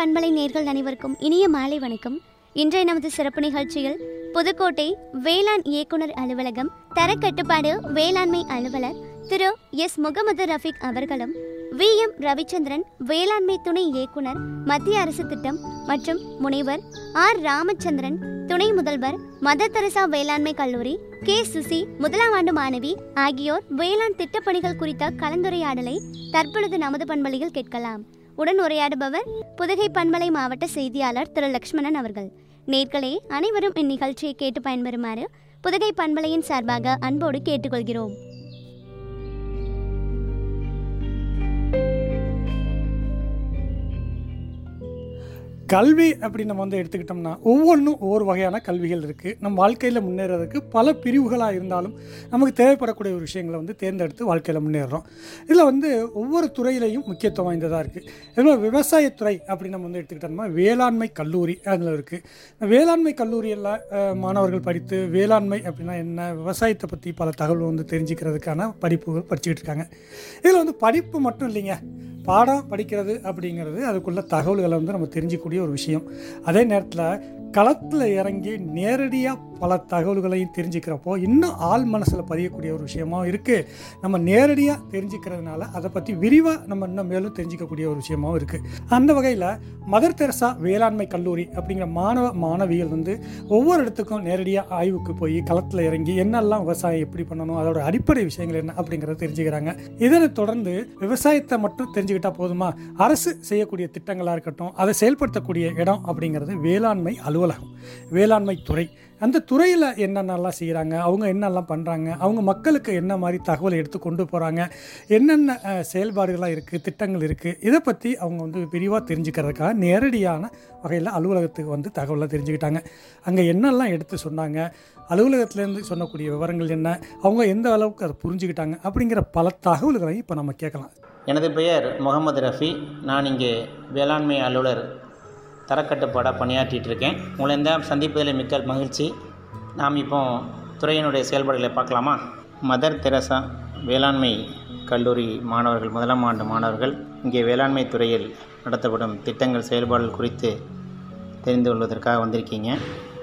பண்பலை நேர்கள் அனைவருக்கும் இனிய மாலை வணக்கம் இன்றைய நமது சிறப்பு நிகழ்ச்சியில் புதுக்கோட்டை வேளாண் இயக்குனர் அலுவலகம் தரக்கட்டுப்பாடு வேளாண்மை அலுவலர் திரு எஸ் முகமது ரஃபீக் அவர்களும் வி எம் ரவிச்சந்திரன் வேளாண்மை துணை இயக்குனர் மத்திய அரசு திட்டம் மற்றும் முனைவர் ஆர் ராமச்சந்திரன் துணை முதல்வர் மதர் தெரசா வேளாண்மை கல்லூரி கே சுசி முதலாம் ஆண்டு மாணவி ஆகியோர் வேளாண் திட்டப்பணிகள் குறித்த கலந்துரையாடலை தற்பொழுது நமது பண்பலையில் கேட்கலாம் உடன் உரையாடுபவர் புதுகை பண்பலை மாவட்ட செய்தியாளர் திரு லக்ஷ்மணன் அவர்கள் நேர்களே அனைவரும் இந்நிகழ்ச்சியை கேட்டு பயன்பெறுமாறு புதுகை பண்பலையின் சார்பாக அன்போடு கேட்டுக்கொள்கிறோம் கல்வி அப்படி நம்ம வந்து எடுத்துக்கிட்டோம்னா ஒவ்வொன்றும் ஒவ்வொரு வகையான கல்விகள் இருக்குது நம்ம வாழ்க்கையில் முன்னேறதுக்கு பல பிரிவுகளாக இருந்தாலும் நமக்கு தேவைப்படக்கூடிய ஒரு விஷயங்களை வந்து தேர்ந்தெடுத்து வாழ்க்கையில் முன்னேறுறோம் இதில் வந்து ஒவ்வொரு துறையிலையும் முக்கியத்துவம் வாய்ந்ததாக இருக்குது இதில் விவசாயத்துறை அப்படி நம்ம வந்து எடுத்துக்கிட்டோம்னா வேளாண்மை கல்லூரி அதில் இருக்குது வேளாண்மை கல்லூரியில் அஹ், மாணவர்கள் படித்து வேளாண்மை அப்படின்னா என்ன விவசாயத்தை பற்றி பல தகவல் வந்து தெரிஞ்சுக்கிறதுக்கான படிப்புகள் படிச்சுக்கிட்டு இருக்காங்க இதில் வந்து படிப்பு மட்டும் இல்லைங்க பாடம் படிக்கிறது அப்படிங்கிறது அதுக்குள்ள தகவல்களை வந்து நம்ம தெரிஞ்சிக்கக்கூடிய ஒரு விஷயம் அதே நேரத்தில் களத்தில் இறங்கி நேரடியாக பல தகவல்களையும் தெரிஞ்சுக்கிறப்போ இன்னும் ஆள் மனசில் பதியக்கூடிய ஒரு விஷயமாவும் இருக்குது நம்ம நேரடியாக தெரிஞ்சுக்கிறதுனால அதை பற்றி விரிவாக நம்ம இன்னும் மேலும் தெரிஞ்சிக்கக்கூடிய ஒரு விஷயமாவும் இருக்குது அந்த வகையில் மதர் தெரசா வேளாண்மை கல்லூரி அப்படிங்கிற மாணவ மாணவிகள் வந்து ஒவ்வொரு இடத்துக்கும் நேரடியாக ஆய்வுக்கு போய் களத்தில் இறங்கி என்னெல்லாம் விவசாயம் எப்படி பண்ணணும் அதோட அடிப்படை விஷயங்கள் என்ன அப்படிங்கிறத தெரிஞ்சுக்கிறாங்க இதனை தொடர்ந்து விவசாயத்தை மட்டும் தெரிஞ்சுக்கிட்டா போதுமா அரசு செய்யக்கூடிய திட்டங்களாக இருக்கட்டும் அதை செயல்படுத்தக்கூடிய இடம் அப்படிங்கிறது வேளாண்மை அலுவலகம் வேளாண்மை துறை அந்த துறையில் என்னென்னலாம் செய்கிறாங்க அவங்க என்னெல்லாம் பண்ணுறாங்க அவங்க மக்களுக்கு என்ன மாதிரி தகவலை எடுத்து கொண்டு போகிறாங்க என்னென்ன அஹ், செயல்பாடுகள்லாம் இருக்குது திட்டங்கள் இருக்குது இதை பற்றி அவங்க வந்து விரிவாக தெரிஞ்சுக்கிறதுக்காக நேரடியான வகையில் அலுவலகத்துக்கு வந்து தகவலை தெரிஞ்சுக்கிட்டாங்க அங்கே என்னெல்லாம் எடுத்து சொன்னாங்க அலுவலகத்திலேருந்து சொல்லக்கூடிய விவரங்கள் என்ன அவங்க எந்த அளவுக்கு அதை புரிஞ்சுக்கிட்டாங்க அப்படிங்கிற பல தகவல்களையும் இப்போ நம்ம கேட்கலாம் எனது பெயர் முகமது ரஃபி நான் இங்கே வேளாண்மை அலுவலர் தரக்கட்டுப்பாடாக பணியாற்றிட்டு இருக்கேன் உங்களை இந்த சந்திப்பதில் மிக்க மகிழ்ச்சி நாம் இப்போ துறையினுடைய செயல்பாடுகளை பார்க்கலாமா மதர் தெரசா வேளாண்மை கல்லூரி மாணவர்கள் முதலாம் ஆண்டு மாணவர்கள் இங்கே வேளாண்மை துறையில் நடத்தப்படும் திட்டங்கள் செயல்பாடுகள் குறித்து தெரிந்து கொள்வதற்காக வந்திருக்கீங்க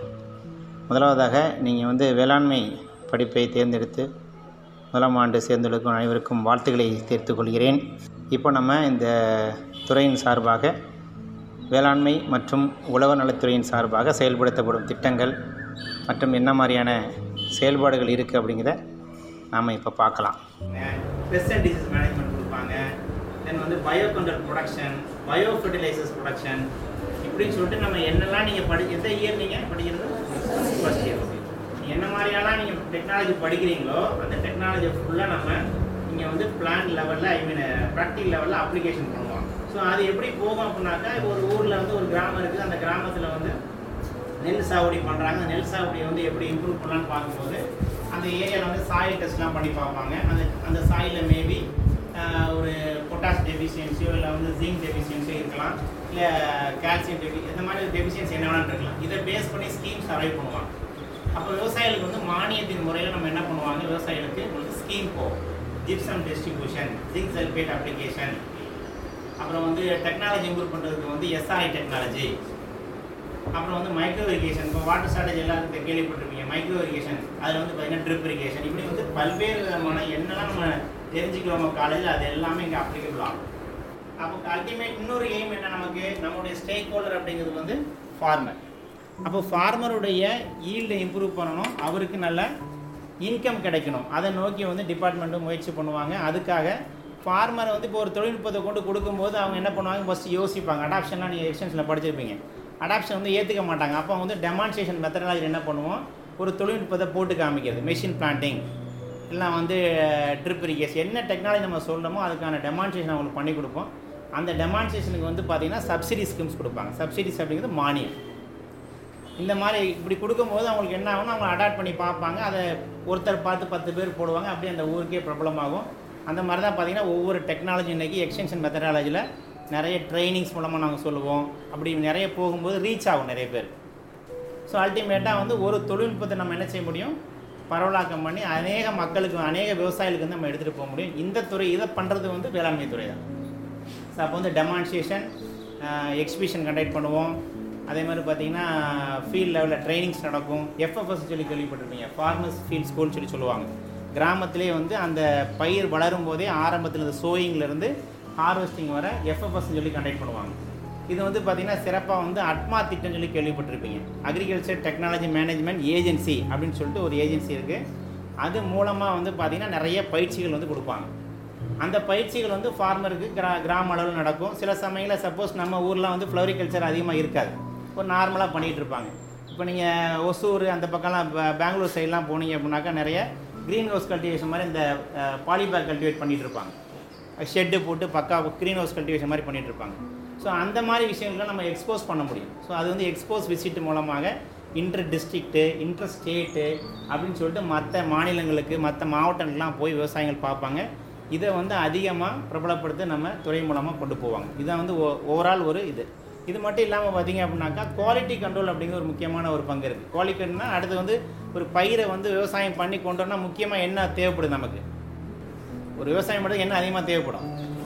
முதலாவதாக நீங்கள் வந்து வேளாண்மை படிப்பை தேர்ந்தெடுத்து முதலாம் ஆண்டு சேர்ந்துள்ள அனைவருக்கும் வாழ்த்துக்களை தெரிவித்துக் கொள்கிறேன் இப்போ நம்ம இந்த துறையின் சார்பாக வேளாண்மை மற்றும் உழவர் நலத்துறையின் சார்பாக செயல்படுத்தப்படும் திட்டங்கள் மற்றும் என்ன மாதிரியான செயல்பாடுகள் இருக்குது அப்படிங்கிறத நாம் இப்போ பார்க்கலாம் பெஸ்ட் அண்ட் டிசீஸ் மேனேஜ்மெண்ட் கொடுப்பாங்க தென் வந்து bio control production bio fertilisers production இப்படின்னு சொல்லிட்டு நம்ம என்னெல்லாம் நீங்கள் படி எந்த இயர் நீங்கள் படிக்கிறது ஃபர்ஸ்ட் இயர் என்ன மாதிரியெல்லாம் நீங்கள் டெக்னாலஜி படிக்கிறீங்களோ அந்த டெக்னாலஜி ஃபுல்லாக நம்ம இங்கே வந்து பிளான் லெவலில் ஐ மீன் ப்ராக்டிக் லெவலில் அப்ளிகேஷன் பண்ணுவோம் ஸோ அது எப்படி போகும் அப்படின்னாக்கா இப்போ ஒரு ஊரில் வந்து ஒரு கிராமம் இருக்குது அந்த கிராமத்தில் வந்து நெல் சாகுபடி பண்ணுறாங்க நெல் சாகுபடியை வந்து எப்படி இம்ப்ரூவ் பண்ணலான்னு பார்க்கும்போது அந்த ஏரியாவில் வந்து சாயில் டெஸ்ட்லாம் பண்ணி பார்ப்பாங்க அந்த அந்த சாயிலில் மேபி ஒரு பொட்டாஸ் டெஃபிஷியன்சியோ இல்லை வந்து ஜிங்க் டெஃபிஷியன்சியோ இருக்கலாம் இல்லை கால்சியம் டெஃபி இந்த மாதிரி டெஃபிஷியன்சி என்ன வேணாலும் இருக்கலாம் இதை பேஸ் பண்ணி ஸ்கீம்ஸ் அரைவ் பண்ணுவாங்க அப்போ விவசாயிகளுக்கு வந்து மானியத்தின் முறையில் நம்ம என்ன பண்ணுவாங்க விவசாயிகளுக்கு உங்களுக்கு ஸ்கீம் போகும் gypsum distribution zinc sulphate application அப்புறம் வந்து டெக்னாலஜி இம்ப்ரூவ் பண்ணுறதுக்கு வந்து எஸ்ஆர்ஐ டெக்னாலஜி அப்புறம் வந்து மைக்ரோ இரிகேஷன் இப்போ வாட்டர் ஷார்டேஜ் எல்லாருக்கும் கேள்விப்பட்டிருப்பீங்க மைக்ரோ இரிகேஷன் அதில் வந்து பார்த்தீங்கன்னா ட்ரிப் இரிகேஷன் இப்படி வந்து பல்வேறு விதமான என்னெல்லாம் நம்ம தெரிஞ்சுக்கிறோமோ காலேஜில் அது எல்லாமே இங்கே அப்ளிகபிள் ஆகும் அப்போ அல்டிமேட் இன்னொரு எய்ம் என்ன நமக்கு நம்மளுடைய ஸ்டேக் ஹோல்டர் அப்படிங்கிறது வந்து ஃபார்மர் அப்போ ஃபார்மருடைய ஈல்டை இம்ப்ரூவ் பண்ணணும் அவருக்கு நல்ல இன்கம் கிடைக்கணும் அதை நோக்கி வந்து டிபார்ட்மெண்ட்டும் முயற்சி பண்ணுவாங்க அதுக்காக ஃபார்மரை வந்து இப்போ ஒரு தொழில்நுட்பத்தை கொண்டு கொடுக்கும்போது அவங்க என்ன பண்ணுவாங்க ஃபஸ்ட்டு யோசிப்பாங்க அடாப்ஷன்லாம் நீங்கள் எக்ஸ்டென்ஷனில் படிச்சிருப்பீங்க அடாப்ஷன் வந்து ஏற்றுக்க மாட்டாங்க அப்போ வந்து டெமான்ஸ்ட்ரேஷன் மெத்தடாலஜி என்ன பண்ணுவோம் ஒரு தொழில்நுட்பத்தை போட்டு காமிக்கிறது மெஷின் பிளான்டிங் இல்லை வந்து ட்ரிப் இரிகேஷன் என்ன டெக்னாலஜி நம்ம சொல்கிறோமோ அதுக்கான டெமான்ஸ்ட்ரேஷன் அவங்களுக்கு பண்ணி கொடுப்போம் அந்த டெமான்ஸ்ட்ரேஷனுக்கு வந்து பார்த்திங்கன்னா சப்சிடி ஸ்கீம்ஸ் கொடுப்பாங்க சப்சிடிஸ் அப்படிங்கிறது மானியம் இந்த மாதிரி இப்படி கொடுக்கும்போது அவங்களுக்கு என்ன ஆகும்னா அவங்க அடாப்ட் பண்ணி பார்ப்பாங்க அதை ஒருத்தர் பார்த்து பத்து பேர் போடுவாங்க அப்படியே அந்த ஊருக்கே பிரபலமாகும் அந்த மாதிரி தான் பார்த்தீங்கன்னா ஒவ்வொரு டெக்னாலஜி இன்றைக்கி எக்ஸ்டென்ஷன் மெத்தடாலஜியில் நிறைய ட்ரைனிங்ஸ் மூலமாக நாங்கள் சொல்லுவோம் அப்படி நிறைய போகும்போது ரீச் ஆகும் நிறைய பேர் ஸோ அல்டிமேட்டாக வந்து ஒரு தொழில்நுட்பத்தை நம்ம என்ன செய்ய முடியும் பரவலாக்கம் பண்ணி அநேக மக்களுக்கு அநேக விவசாயிகளுக்கு வந்து நம்ம எடுத்துகிட்டு போக முடியும் இந்த துறை இதை பண்ணுறது வந்து வேளாண்மை துறை தான் ஸோ அப்போ வந்து டெமான்ஸ்ட்ரேஷன் எக்ஸிபிஷன் கண்டக்ட் பண்ணுவோம் அதே மாதிரி பார்த்தீங்கன்னா ஃபீல்ட் லெவலில் ட்ரைனிங்ஸ் நடக்கும் எஃப்எஃப்எஸ் சொல்லி கேள்விப்பட்டிருப்பீங்க ஃபார்மர்ஸ் ஃபீல்ட் ஸ்கூல்னு சொல்லி சொல்லுவாங்க கிராமத்திலே வந்து அந்த பயிர் வளரும் போதே ஆரம்பத்தில் இந்த சோயிங்லேருந்து ஹார்வெஸ்டிங் வர எஃப்எஃப்எஸ் சொல்லி கண்டக்ட் பண்ணுவாங்க இது வந்து பார்த்திங்கன்னா சிறப்பாக வந்து அட்மா திட்டம் சொல்லி கேள்விப்பட்டிருப்பீங்க அக்ரிகல்ச்சர் டெக்னாலஜி மேனேஜ்மெண்ட் ஏஜென்சி அப்படின்னு சொல்லிட்டு ஒரு ஏஜென்சி இருக்குது அது மூலமாக வந்து பார்த்திங்கன்னா நிறைய பயிற்சிகள் வந்து கொடுப்பாங்க அந்த பயிற்சிகள் வந்து ஃபார்மருக்கு கிரா கிராம அளவில் நடக்கும் சில சமயங்களில் சப்போஸ் நம்ம ஊரில் வந்து ஃப்ளவரிகல்ச்சர் அதிகமாக இருக்காது ஒரு நார்மலாக பண்ணிகிட்டு இருப்பாங்க இப்போ நீங்கள் ஒசூர் அந்த பக்கம்லாம் பே- பெங்களூர் சைட்லாம் போனீங்க அப்படின்னாக்கா நிறைய க்ரீன் ஹவுஸ் கல்டிவேஷன் மாதிரி இந்த பாலிபேக் கல்டிவேட் பண்ணிகிட்டு இருப்பாங்க ஷெட்டு போட்டு பக்கா க்ரீன் ஹவுஸ் கல்டிவேஷன் மாதிரி பண்ணிட்டு இருப்பாங்க ஸோ அந்த மாதிரி விஷயங்களை நம்ம எக்ஸ்போஸ் பண்ண முடியும் ஸோ அது வந்து எக்ஸ்போஸ் விசிட் மூலமாக இன்டர் டிஸ்ட்ரிக்ட்டு இன்டர் ஸ்டேட்டு அப்படின்னு சொல்லிட்டு மற்ற மாநிலங்களுக்கு மற்ற மாவட்டங்களுக்கெலாம் போய் விவசாயிகள் பார்ப்பாங்க இதை வந்து அதிகமாக பிரபலப்படுத்த நம்ம துறை மூலமாக கொண்டு போவாங்க இதான் வந்து ஓவரால் ஒரு இது இது மட்டும் இல்லாமல் பார்த்தீங்க அப்படின்னாக்கா குவாலிட்டி கண்ட்ரோல் அப்படிங்கிற ஒரு முக்கியமான ஒரு பங்கு இருக்குது குவாலிட்டின்னா அடுத்து வந்து ஒரு பயிரை வந்து விவசாயம் பண்ணி கொண்டோம்னா முக்கியமாக என்ன தேவைப்படுது நமக்கு ஒரு விவசாயம் பண்ணுறது என்ன அதிகமாக தேவைப்படும்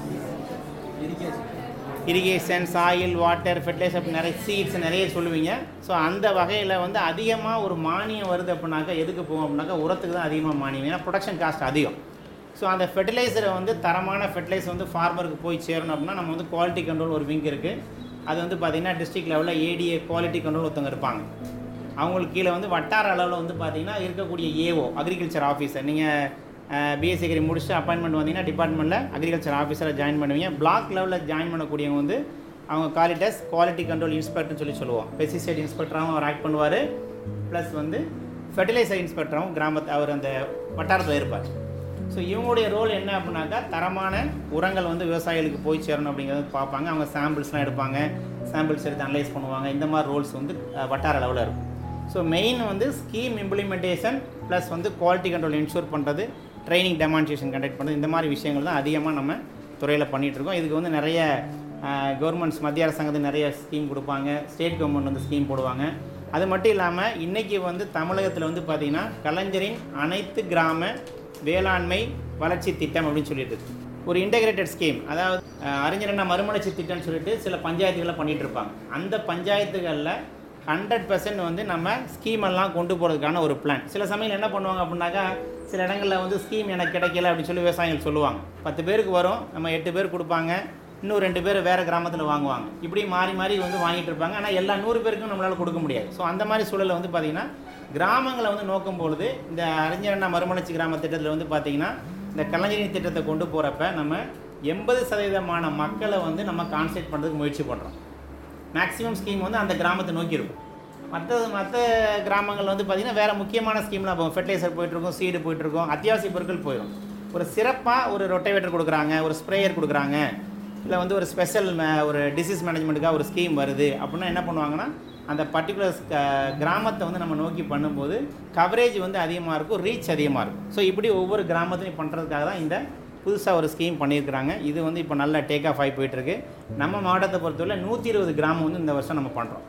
இரிகேஷன் சாயில் வாட்டர் ஃபெர்டிலைசர் அப்படி நிறைய சீட்ஸ் நிறைய சொல்லுவீங்க ஸோ அந்த வகையில் வந்து அதிகமாக ஒரு மானியம் வருது அப்படின்னாக்கா எதுக்கு போகும் அப்படின்னாக்கா உரத்துக்கு தான் அதிகமாக மானியம் ஏன்னா ப்ரொடக்ஷன் காஸ்ட் அதிகம் ஸோ அந்த ஃபெர்டிலைசரை வந்து தரமான ஃபெர்டிலைசர் வந்து ஃபார்மருக்கு போய் சேரணும் அப்படின்னா நம்ம வந்து குவாலிட்டி கண்ட்ரோல் ஒரு விங் இருக்குது அது வந்து பார்த்திங்கன்னா டிஸ்ட்ரிக்ட் லெவலில் ஏடிஏ குவாலிட்டி கண்ட்ரோல் ஒருத்தவங்க இருப்பாங்க அவங்களுக்கு கீழே வந்து வட்டார அளவில் வந்து பார்த்தீங்கன்னா இருக்கக்கூடிய ஏஓ அக்ரிகல்ச்சர் ஆஃபீஸர் நீங்கள் பிஎஸ்சி டிகிரி முடிச்சுட்டு அப்பாயின்மெண்ட் வந்தீங்கன்னா டிபார்ட்மெண்ட்டில் அக்ரிகல்ச்சர் ஆஃபீஸராக ஜாயின் பண்ணுவீங்க பிளாக் லெவலில் ஜாயின் பண்ணக்கூடியவங்க வந்து அவங்க குவாலிட்டஸ் குவாலிட்டி கண்ட்ரோல் இன்ஸ்பெக்டர்னு சொல்லி சொல்லுவோம் பெஸ்டிசைட் இன்ஸ்பெக்டராகவும் அவர் ஆக்ட் பண்ணுவார் ப்ளஸ் வந்து ஃபெர்டிலைசர் இன்ஸ்பெக்டராகவும் கிராமத்து அவர் அந்த வட்டாரத்தில் இருப்பார் ஸோ இவங்களுடைய ரோல் என்ன அப்படின்னாக்கா தரமான உரங்கள் வந்து விவசாயிகளுக்கு போய் சேரணும் அப்படிங்கிறத பார்ப்பாங்க அவங்க சாம்பிள்ஸ்லாம் எடுப்பாங்க சாம்பிள்ஸ் எடுத்து அனலைஸ் பண்ணுவாங்க இந்த மாதிரி ரோல்ஸ் வந்து அஹ், வட்டார அளவில் இருக்கும் ஸோ மெயின் வந்து ஸ்கீம் இம்ப்ளிமெண்டேஷன் ப்ளஸ் வந்து குவாலிட்டி கண்ட்ரோல் இன்ஷூர் பண்ணுறது ட்ரைனிங் டெமான்ஸ்ட்ரேஷன் கண்டக்ட் பண்ணுறது இந்த மாதிரி விஷயங்கள் தான் அதிகமாக நம்ம துறையில் பண்ணிகிட்டு இருக்கோம் இதுக்கு வந்து நிறைய கவர்மெண்ட்ஸ் மத்திய அரசாங்கத்து நிறைய ஸ்கீம் கொடுப்பாங்க ஸ்டேட் கவர்மெண்ட் வந்து ஸ்கீம் போடுவாங்க அது மட்டும் இல்லாமல் இன்றைக்கி வந்து தமிழகத்தில் வந்து பார்த்திங்கன்னா கலைஞரின் அனைத்து கிராம வேளாண்மை வளர்ச்சி திட்டம் அப்படின்னு சொல்லிட்டு இருக்கு. ஒரு இன்டகிரேட்டட் ஸ்கீம் அதாவது அஹ், அறிஞர் அண்ணா மறுமலர்ச்சி திட்டம்னு சொல்லிட்டு சில பஞ்சாயத்துகளில் பண்ணிட்டு இருப்பாங்க அந்த பஞ்சாயத்துகளில் ஹண்ட்ரட் பர்சன்ட் வந்து நம்ம ஸ்கீம் எல்லாம் கொண்டு போகிறதுக்கான ஒரு பிளான் சில சமயம் என்ன பண்ணுவாங்க அப்படின்னாக்கா சில இடங்களில் வந்து ஸ்கீம் எனக்கு கிடைக்கல அப்படின்னு சொல்லி விவசாயிகள் சொல்லுவாங்க பத்து பேருக்கு வரும் நம்ம எட்டு பேர் கொடுப்பாங்க இன்னும் ரெண்டு பேர் வேறு கிராமத்தில் வாங்குவாங்க இப்படி மாறி மாறி வந்து வாங்கிட்டு இருப்பாங்க ஆனால் எல்லா நூறு பேருக்கும் நம்மளால் கொடுக்க முடியாது ஸோ அந்த மாதிரி சூழலில் வந்து பார்த்திங்கன்னா கிராமங்களை வந்து நோக்கும் பொழுது இந்த அறிஞர் அண்ணா மறுமலர்ச்சி கிராம திட்டத்தில் வந்து பார்த்திங்கன்னா இந்த கலைஞரின் திட்டத்தை கொண்டு போகிறப்ப நம்ம எண்பது சதவீதமான மக்களை வந்து நம்ம கான்சென்ட் பண்ணுறதுக்கு முயற்சி பண்ணுறோம் மேக்ஸிமம் ஸ்கீம் வந்து அந்த கிராமத்தை நோக்கி இருக்கும் மற்ற மற்ற கிராமங்கள் வந்து பார்த்திங்கன்னா வேறு முக்கியமான ஸ்கீம்லாம் போகும் ஃபெர்டிலைசர் போயிட்டுருக்கும் சீடு போயிட்டுருக்கும் அத்தியாவசிய பொருட்கள் போயிடும் ஒரு சிறப்பாக ஒரு ரொட்டவேட்டர் கொடுக்குறாங்க ஒரு ஸ்ப்ரேயர் கொடுக்குறாங்க இல்லை வந்து ஒரு ஸ்பெஷல் ஒரு டிசீஸ் மேனேஜ்மெண்ட்டுக்காக ஒரு ஸ்கீம் வருது அப்படின்னா என்ன பண்ணுவாங்கன்னா அந்த பர்டிகுலர் கிராமத்தை வந்து நம்ம நோக்கி பண்ணும்போது கவரேஜ் வந்து அதிகமாக இருக்கும் ரீச் அதிகமாக இருக்கும் ஸோ இப்படி ஒவ்வொரு கிராமத்தையும் பண்ணுறதுக்காக தான் இந்த புதுசாக ஒரு ஸ்கீம் பண்ணியிருக்கிறாங்க இது வந்து இப்போ நல்ல டேக் ஆஃப் ஆகி போயிட்டுருக்கு நம்ம மாவட்டத்தை பொறுத்தவரை நூற்றி இருபது கிராமம் வந்து இந்த வருஷம் நம்ம பண்ணுறோம்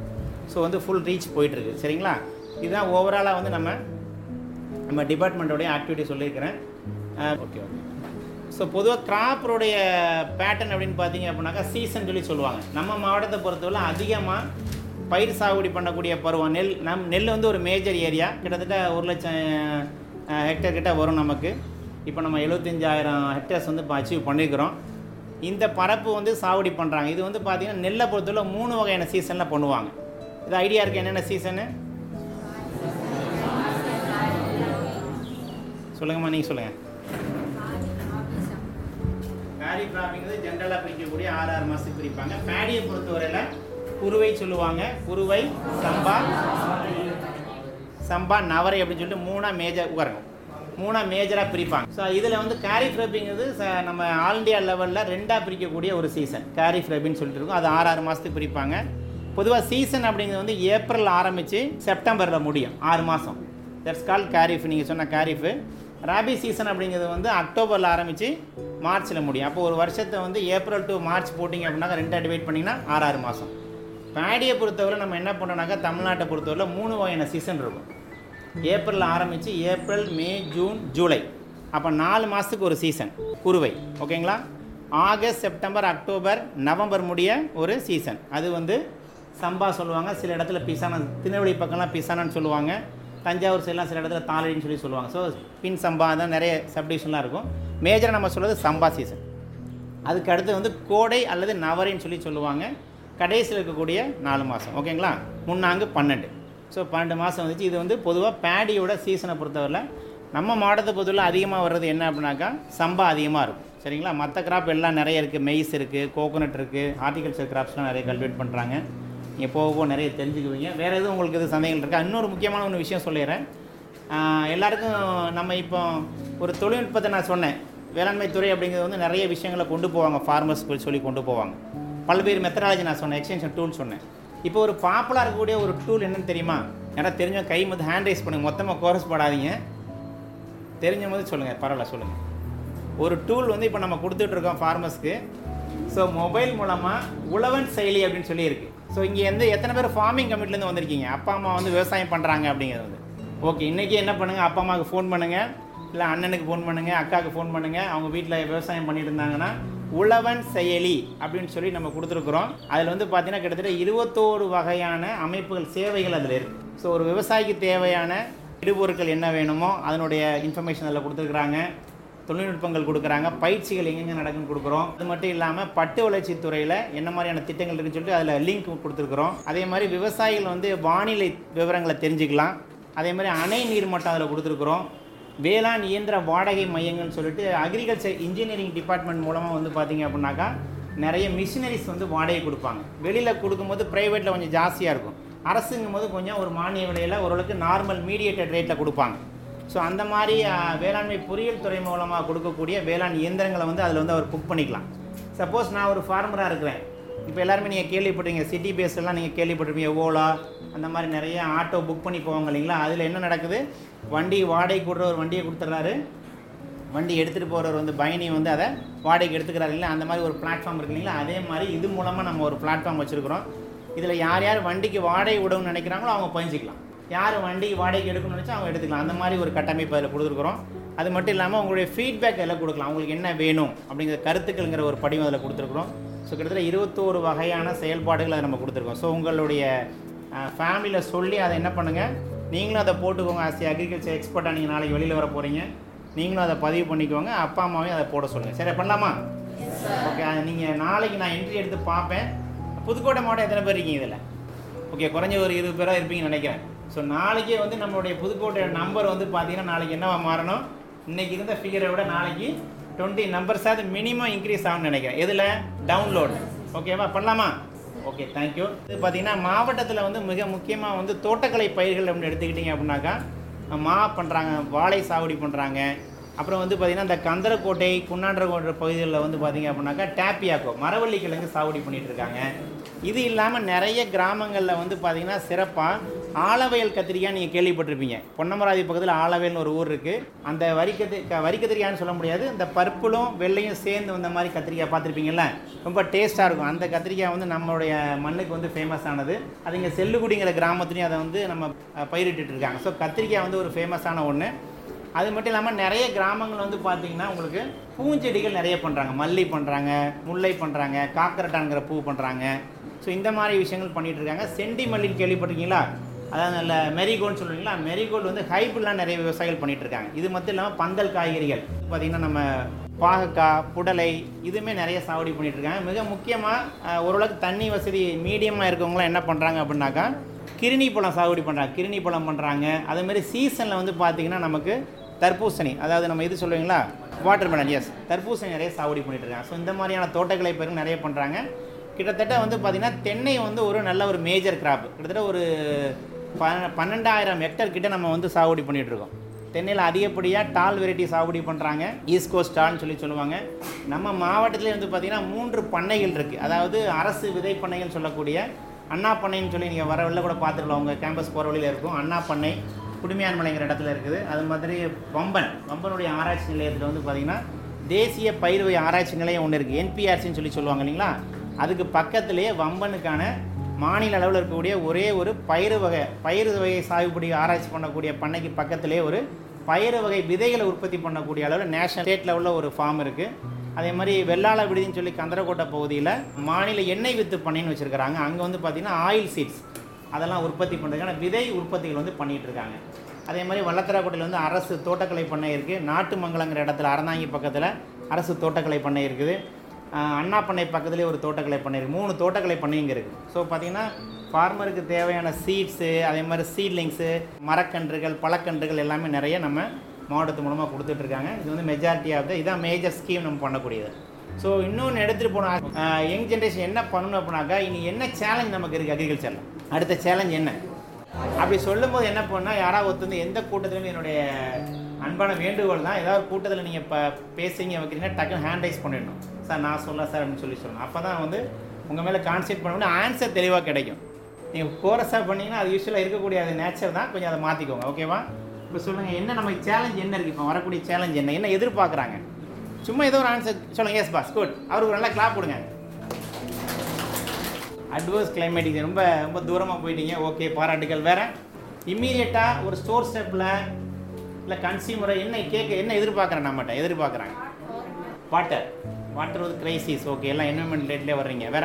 ஸோ வந்து ஃபுல் ரீச் போயிட்டுருக்கு சரிங்களா இதுதான் ஓவராலாக வந்து நம்ம நம்ம டிபார்ட்மெண்ட்டோடைய ஆக்டிவிட்டி சொல்லியிருக்கிறேன் ஓகே ஓகே ஸோ பொதுவாக கிராப்பருடைய பேட்டர்ன் அப்படின்னு பார்த்தீங்க அப்படின்னாக்கா சீசன் சொல்லி சொல்லுவாங்க நம்ம மாவட்டத்தை பொறுத்தவரை அதிகமாக பயிர் சாகுபடி பண்ணக்கூடிய பருவம் நெல் நம் நெல் வந்து ஒரு மேஜர் ஏரியா கிட்டத்தட்ட ஒரு லட்சம் ஹெக்டேர் கிட்ட வரும் நமக்கு இப்போ நம்ம எழுபத்தஞ்சாயிரம் ஹெக்டேர்ஸ் வந்து இப்போ அச்சீவ் பண்ணியிருக்கிறோம் இந்த பரப்பு வந்து சாகுபடி பண்ணுறாங்க இது வந்து பார்த்திங்கன்னா நெல்லை பொறுத்தவரை மூணு வகையான சீசனில் பண்ணுவாங்க இது ஐடியா இருக்குது என்னென்ன சீசனு சொல்லுங்கம்மா நீங்கள் சொல்லுங்கள் பேடி கிராப்பிங்கிறது ஜென்ரலாக பிரிக்கக்கூடிய ஆறு ஆறு மாதத்துக்கு பிரிப்பாங்க பேடியை பொறுத்தவரையில் குருவை சொல்லுவாங்க குருவை சம்பா சம்பா நவரை அப்படின்னு சொல்லிட்டு மூணாக மேஜர் உட்காருங்க மூணாக மேஜராக பிரிப்பாங்க ஸோ இதில் வந்து கேரி ஃப்ரப்பிங்கிறது நம்ம ஆல் இண்டியா லெவலில் ரெண்டாக பிரிக்கக்கூடிய ஒரு சீசன் கேரி ஃப்ரப்பின்னு சொல்லிட்டு இருக்கும் அது ஆறு ஆறு மாதத்துக்கு பிரிப்பாங்க பொதுவாக சீசன் அப்படிங்கிறது வந்து ஏப்ரல் ஆரம்பித்து செப்டம்பரில் முடியும் ஆறு மாதம் தட்ஸ் கால் கேரிஃப் நீங்கள் சொன்ன கேரிஃபு ராபி சீசன் அப்படிங்கிறது வந்து அக்டோபரில் ஆரம்பித்து மார்ச்சில் முடியும் அப்போ ஒரு வருஷத்தை வந்து ஏப்ரல் டு மார்ச் போட்டிங்க அப்படின்னாக்கா ரெண்டாக டிவைட் பண்ணிங்கன்னா ஆறு ஆறு மாதம் பேடியை பொறுத்தவரை நம்ம என்ன பண்ணோம்னாக்கா தமிழ்நாட்டை பொறுத்தவரை மூணு வகையான சீசன் இருக்கும் ஏப்ரல் ஆரம்பித்து ஏப்ரல் மே ஜூன் ஜூலை அப்போ நாலு மாதத்துக்கு ஒரு சீசன் குருவை ஓகேங்களா ஆகஸ்ட் செப்டம்பர் அக்டோபர் நவம்பர் முடிய ஒரு சீசன் அது வந்து சம்பா சொல்லுவாங்க சில இடத்துல பிசானா திருநெல்வேலி பக்கம்லாம் பிசானான்னு சொல்லுவாங்க தஞ்சாவூர் சைட்லாம் சில இடத்துல தாளடின்னு சொல்லி சொல்லுவாங்க ஸோ பின் சம்பா தான் நிறைய சப்டிவிஷன்லாம் இருக்கும் மேஜராக நம்ம சொல்கிறது சம்பா சீசன் அதுக்கு அடுத்து வந்து கோடை அல்லது நவரைன்னு சொல்லி சொல்லுவாங்க கடைசியில் இருக்கக்கூடிய நாலு மாதம் ஓகேங்களா முன்னாங்கு பன்னெண்டு ஸோ பன்னெண்டு மாதம் வந்துச்சு இது வந்து பொதுவாக பேடியோட சீசனை பொறுத்தவரையில் நம்ம மாவட்டத்தை பொறுத்தவரை அதிகமாக வர்றது என்ன அப்படின்னாக்கா சம்பா அதிகமாக இருக்கும் சரிங்களா மற்ற கிராப் எல்லாம் நிறைய இருக்குது மெய்ஸ் இருக்குது கோகோனட் இருக்குது ஹார்டிகல்ச்சர் கிராப்ஸ்லாம் நிறைய கல்டிவேட் பண்ணுறாங்க நீங்கள் போக போக நிறைய தெரிஞ்சுக்குவீங்க வேறு எதுவும் உங்களுக்கு எதுவும் சந்தேகங்கள் இருக்கா இன்னொரு முக்கியமான ஒரு விஷயம் சொல்லிடுறேன் ஆஹ் எல்லாருக்கும் நம்ம இப்போ ஒரு தொழில்நுட்பத்தை நான் சொன்னேன் வேளாண்மை துறை அப்படிங்கிறது வந்து நிறைய விஷயங்களை கொண்டு போவாங்க ஃபார்மர்ஸ் சொல்லி கொண்டு போவாங்க பல்வேறு மெத்தடாலஜி நான் சொன்னேன் எக்ஸ்டென்ஷன் டூல் சொன்னேன் இப்போ ஒரு பாப்புலராக இருக்கக்கூடிய ஒரு டூல் என்னன்னு தெரியுமா ஏன்னா தெரிஞ்ச கை வந்து ஹேண்ட் ரைஸ் பண்ணுங்க மொத்தமாக கோரஸ் போடாதீங்க தெரிஞ்ச போது சொல்லுங்கள் பரவாயில்ல சொல்லுங்கள் ஒரு டூல் வந்து இப்போ நம்ம கொடுத்துட்ருக்கோம் ஃபார்மர்ஸ்க்கு ஸோ மொபைல் மூலமாக உழவன் செயலி அப்படின்னு சொல்லி இருக்கு ஸோ இங்கே வந்து எத்தனை பேர் ஃபார்மிங் கமிட்டிலேருந்து வந்திருக்கீங்க அப்பா அம்மா வந்து விவசாயம் பண்ணுறாங்க அப்படிங்கிறது வந்து ஓகே இன்றைக்கி என்ன பண்ணுங்கள் அப்பா அம்மாவுக்கு ஃபோன் பண்ணுங்கள் இல்லை அண்ணனுக்கு ஃபோன் பண்ணுங்கள் அக்காவுக்கு ஃபோன் பண்ணுங்கள் அவங்க வீட்டில் விவசாயம் பண்ணிட்டு இருந்தாங்கன்னா உழவன் செயலி அப்படின்னு சொல்லி நம்ம கொடுத்துருக்குறோம் அதில் வந்து பார்த்தீங்கன்னா கிட்டத்தட்ட இருபத்தோரு வகையான அமைப்புகள் சேவைகள் அதில் இருக்குது ஸோ ஒரு விவசாயிக்கு தேவையான இடுபொருட்கள் என்ன வேணுமோ அதனுடைய இன்ஃபர்மேஷன் அதில் கொடுத்துருக்குறாங்க தொழில்நுட்பங்கள் கொடுக்குறாங்க பயிற்சிகள் எங்கெங்கே நடக்குன்னு கொடுக்குறோம் அது மட்டும் இல்லாமல் பட்டு வளர்ச்சி துறையில் என்ன மாதிரியான திட்டங்கள் இருக்குன்னு சொல்லிட்டு அதில் லிங்க் கொடுத்துருக்குறோம் அதே மாதிரி விவசாயிகள் வந்து வானிலை விவரங்களை தெரிஞ்சுக்கலாம் அதே மாதிரி அணை நீர்மட்டம் அதில் கொடுத்துருக்குறோம் வேளாண் இயந்திர வாடகை மையங்கள்னு சொல்லிட்டு அக்ரிகல்ச்சர் இன்ஜினியரிங் டிபார்ட்மெண்ட் மூலமாக வந்து பார்த்தீங்க அப்படின்னாக்கா நிறைய மிஷினரிஸ் வந்து வாடகை கொடுப்பாங்க வெளியில் கொடுக்கும்போது ப்ரைவேட்டில் கொஞ்சம் ஜாஸ்தியாக இருக்கும் அரசுங்கும் போது கொஞ்சம் ஒரு மானிய விலையில் ஓரளவுக்கு நார்மல் மீடியேட்டட் ரேட்டில் கொடுப்பாங்க ஸோ அந்த மாதிரி அஹ், வேளாண்மை பொறியியல் துறை மூலமாக கொடுக்கக்கூடிய வேளாண் இயந்திரங்களை வந்து அதில் வந்து அவர் புக் பண்ணிக்கலாம் சப்போஸ் நான் ஒரு ஃபார்மராக இருக்கிறேன் இப்போ எல்லாருமே நீங்கள் கேள்விப்பட்டீங்க சிட்டி பேஸ்லாம் நீங்கள் கேள்விப்பட்டிருப்பீங்க ஓலா அந்த மாதிரி நிறைய ஆட்டோ புக் பண்ணி போவாங்க இல்லைங்களா அதில் என்ன நடக்குது வண்டி வாடகை கொடுற ஒரு வண்டியை கொடுத்துட்றாரு வண்டி எடுத்துகிட்டு போகிறவர் வந்து பயணி வந்து அதை வாடகைக்கு எடுத்துக்கிறாரு இல்லையா அந்த மாதிரி ஒரு பிளாட்ஃபார்ம் இருக்கு இல்லைங்களா அதே மாதிரி இது மூலமாக நம்ம ஒரு பிளாட்ஃபார்ம் வச்சுருக்கிறோம் இதில் யார் யார் வண்டிக்கு வாடகை விடணும்னு நினைக்கிறாங்களோ அவங்க பயஞ்சிக்கலாம் யார் வண்டிக்கு வாடகைக்கு எடுக்கணும்னு நினச்சா அவங்க எடுத்துக்கலாம் அந்த மாதிரி ஒரு கட்டமைப்பு அதில் கொடுத்துருக்குறோம் அது மட்டும் இல்லாமல் உங்களுடைய ஃபீட்பேக் எல்லாம் கொடுக்கலாம் உங்களுக்கு என்ன வேணும் அப்படிங்கிற கருத்துக்கள்ங்கிற ஒரு படிவம் அதில் கொடுத்துருக்குறோம் ஸோ கிட்டத்தட்ட இருபத்தோரு வகையான செயல்பாடுகள் அதை நம்ம கொடுத்துருக்கோம் ஸோ உங்களுடைய ஃபேமிலியில் சொல்லி அதை என்ன பண்ணுங்கள் நீங்களும் அதை போட்டுக்கோங்க ஆஸ் அக்ரிகல்ச்சர் எக்ஸ்பர்ட்டாக நீங்கள் நாளைக்கு வெளியில் வர போகிறீங்க நீங்களும் அதை பதிவு பண்ணிக்கோங்க அப்பா அம்மாவையும் அதை போட சொல்லுங்கள் சரி பண்ணலாமா ஓகே நீங்கள் நாளைக்கு நான் என்ட்ரி எடுத்து பார்ப்பேன் புதுக்கோட்டை மாவட்டம் எத்தனை பேர் இருக்கீங்க இதில் ஓகே குறைஞ்ச ஒரு இருபது பேராக இருப்பீங்கன்னு நினைக்கிறேன் ஸோ நாளைக்கே வந்து நம்மளுடைய புதுக்கோட்டை நம்பர் வந்து பார்த்தீங்கன்னா நாளைக்கு என்னவா மாறணும் இன்னைக்கு இருந்த ஃபிகரை விட நாளைக்கு டுவெண்ட்டி நம்பர்ஸாவது மினிமம் இன்க்ரீஸ் ஆகும்னு நினைக்கிறேன் எதில் டவுன்லோட் ஓகேவா பண்ணலாமா ஓகே தேங்க்யூ இது பார்த்தீங்கன்னா மாவட்டத்தில் வந்து மிக முக்கியமாக வந்து தோட்டக்கலை பயிர்கள் அப்படின்னு எடுத்துக்கிட்டிங்க அப்படின்னாக்கா மா பண்ணுறாங்க வாழை சாகுடி பண்ணுறாங்க அப்புறம் வந்து பார்த்திங்கன்னா இந்த கந்தரக்கோட்டை குன்னாண்டரக்கோட்டை பகுதிகளில் வந்து பார்த்திங்க அப்படின்னாக்கா டேப்பியாக்கோ மரவள்ளி கிழங்கு சாகுடி பண்ணிட்டு இருக்காங்க இது இல்லாமல் நிறைய கிராமங்களில் வந்து பார்த்திங்கன்னா சிறப்பாக ஆலவயல் கத்திரிக்காய் நீங்கள் கேள்விப்பட்டிருப்பீங்க பொன்னமராதி பக்கத்தில் ஆலவயல்னு ஒரு ஊர் இருக்குது அந்த வரி கத்திரி வரி கத்திரிக்காய்னு சொல்ல முடியாது இந்த பர்பிளும் வெள்ளையும் சேர்ந்து வந்த மாதிரி கத்திரிக்காய் பார்த்துருப்பீங்கல்ல ரொம்ப டேஸ்ட்டாக இருக்கும் அந்த கத்திரிக்காய் வந்து நம்மளுடைய மண்ணுக்கு வந்து ஃபேமஸ் ஆனது அது இங்கே செல்லுக்குடிங்கிற கிராமத்துலேயும் அதை வந்து நம்ம அஹ், பயிரிட்டுட்டு இருக்காங்க ஸோ கத்திரிக்காய் வந்து ஒரு ஃபேமஸான ஒன்று அது மட்டும் இல்லாமல் நிறைய கிராமங்கள் வந்து பார்த்தீங்கன்னா உங்களுக்கு பூஞ்செடிகள் நிறைய பண்ணுறாங்க மல்லி பண்ணுறாங்க முல்லை பண்ணுறாங்க காக்கரட்டான்கிற பூ பண்ணுறாங்க ஸோ இந்த மாதிரி விஷயங்கள் பண்ணிட்டு இருக்காங்க செண்டி மல்லின்னு கேள்விப்பட்டிருக்கீங்களா அதாவது நல்ல மெரிகோல்னு சொல்லுவீங்களா மெரிகோல்டு வந்து ஹைப்ரிட்லாம் நிறைய விவசாயிகள் பண்ணிட்டு இருக்காங்க இது மட்டும் இல்லாமல் பந்தல் காய்கறிகள் பார்த்தீங்கன்னா நம்ம பாகக்காய் புடலை இதுவுமே நிறைய சாகுடி பண்ணிட்டு இருக்காங்க மிக முக்கியமாக ஓரளவுக்கு தண்ணி வசதி மீடியமாக இருக்கவங்களாம் என்ன பண்ணுறாங்க அப்படின்னாக்கா கிருணி பழம் சாகுபடி பண்ணுறாங்க கிருணி பழம் பண்ணுறாங்க அதேமாதிரி சீசனில் வந்து பார்த்திங்கன்னா நமக்கு தர்பூசணி அதாவது நம்ம இது சொல்லுவீங்களா வாட்டர் மெலன் எஸ் தர்பூசணி நிறைய சாகுபடி பண்ணிட்டு இருக்காங்க ஸோ இந்த மாதிரியான தோட்டக்கலை பயிர்கள் நிறைய பண்ணுறாங்க கிட்டத்தட்ட வந்து பார்த்திங்கன்னா தென்னை வந்து ஒரு நல்ல ஒரு மேஜர் கிராப் கிட்டத்தட்ட ஒரு ப பன்னெண்டாயிரம் ஹெக்டர் கிட்ட நம்ம வந்து சாகுபடி பண்ணிட்டு இருக்கோம் தென்னையில் அதிகப்படியாக டால் வெரைட்டி சாகுபடி பண்ணுறாங்க ஈஸ்ட் கோஸ்ட் டால்னு சொல்லி சொல்லுவாங்க நம்ம மாவட்டத்திலே வந்து பார்த்திங்கன்னா மூன்று பண்ணைகள் இருக்குது அதாவது அரசு விதை பண்ணைகள் சொல்லக்கூடிய அண்ணா பண்ணைன்னு சொல்லி நீங்கள் வர வெளில கூட பார்த்துக்கலாம் உங்கள் கேம்பஸ் போகிற வழியில் இருக்கும் அண்ணா பண்ணை குடுமையான்மலைங்கிற இடத்துல இருக்குது அது மாதிரி வம்பன் வம்பனுடைய ஆராய்ச்சி நிலையத்தில் வந்து பார்த்திங்கன்னா தேசிய பயிர் வகை ஆராய்ச்சி நிலையம் ஒன்று இருக்குது என்பிஆர்சின்னு சொல்லி சொல்லுவாங்க இல்லைங்களா அதுக்கு பக்கத்திலேயே வம்பனுக்கான மாநில அளவில் இருக்கக்கூடிய ஒரே ஒரு பயிறு வகை பயிறு வகை சாகுபடி ஆராய்ச்சி பண்ணக்கூடிய பண்ணைக்கு பக்கத்திலே ஒரு பயிறு வகை விதைகளை உற்பத்தி பண்ணக்கூடிய அளவில் நேஷனல் ஸ்டேட் லெவலில் ஒரு ஃபார்ம் இருக்குது அதே மாதிரி வெள்ளாள விடுதின்னு சொல்லி கந்தரக்கோட்டை பகுதியில் மாநில எண்ணெய் வித்து பண்ணைன்னு வச்சுருக்கிறாங்க அங்கே வந்து பார்த்திங்கன்னா ஆயில் சீட்ஸ் அதெல்லாம் உற்பத்தி பண்ணுறதுக்கான விதை உற்பத்திகள் வந்து பண்ணிகிட்டு இருக்காங்க அதே மாதிரி வல்லத்தராக்கோட்டையில் வந்து அரசு தோட்டக்கலை பண்ணை இருக்குது நாட்டு மங்கலங்கிற இடத்துல அறந்தாங்கி பக்கத்தில் அரசு தோட்டக்கலை பண்ணை இருக்குது ஆஹ் அண்ணா பண்ணை பக்கத்துலேயே ஒரு தோட்டக்கலை பண்ணை இருக்குது மூணு தோட்டக்கலை பண்ணை இங்கே இருக்குது ஸோ பார்த்திங்கன்னா ஃபார்மருக்கு தேவையான சீட்ஸு அதே மாதிரி சீட்லிங்ஸு மரக்கன்றுகள் பழக்கன்றுகள் எல்லாமே நிறைய நம்ம மாவட்டத்து மூலமாக கொடுத்துட்ருக்காங்க இது வந்து மெஜாரிட்டி ஆஃப் த இதான் மேஜர் ஸ்கீம் நம்ம பண்ணக்கூடியது ஸோ இன்னொன்று எடுத்துகிட்டு போனால் யங் ஜென்ரேஷன் என்ன பண்ணணும் அப்படின்னாக்கா இனி என்ன சேலஞ்ச் நமக்கு இருக்குது அக்ரிகல்ச்சரில் அடுத்த சேலஞ்ச் என்ன அப்படி சொல்லும்போது என்ன பண்ணால் யாராவது ஒருத்தர் வந்து எந்த கூட்டத்திலும் என்னுடைய அன்பான வேண்டுகோள் தான் ஏதாவது கூட்டத்தில் நீங்கள் இப்போ பேசுங்க வைக்கிறீங்கன்னா டக்குன்னு ஹேண்ட் ரைஸ் பண்ணிடணும் சார் நான் சொல்ல சார் அப்படின்னு சொல்லி சொல்லணும் அப்போ தான் வந்து உங்கள் மேலே கான்சென்ட் பண்ணணும் ஆன்சர் தெளிவாக கிடைக்கும் நீங்கள் கோரஸாக பண்ணீங்கன்னா அது யூஸ்வலாக இருக்கக்கூடிய அது நேச்சர் தான் கொஞ்சம் அதை மாற்றிக்கோங்க ஓகேவா இப்போ சொல்லுங்கள் என்ன நமக்கு சேலஞ்ச் என்ன இருக்குது இப்போ வரக்கூடிய சேலஞ்ச் என்ன என்ன எதிர்பார்க்குறாங்க சும்மா ஏதோ ஒரு ஆன்சர் சொல்லுங்கள் எஸ் பாஸ் குட் அவருக்கு ஒரு நல்லா கிளாப் கொடுங்க அட்வர்ஸ் கிளைமேட்டிக் ரொம்ப ரொம்ப தூரமாக போயிட்டீங்க ஓகே பாராட்டுகள் வேறு இம்மீடியட்டாக ஒரு ஸ்டோர் ஸ்டெப்பில் இல்லை கன்சியூமரை என்ன கேட்க என்ன எதிர்பார்க்குறேன் நம்மகிட்ட எதிர்பார்க்குறாங்க வாட்டர் வாட்டர் வந்து கிரைசிஸ் ஓகே எல்லாம் என்வரன்மெண்ட் ரேட்லேயே வர்றீங்க வேற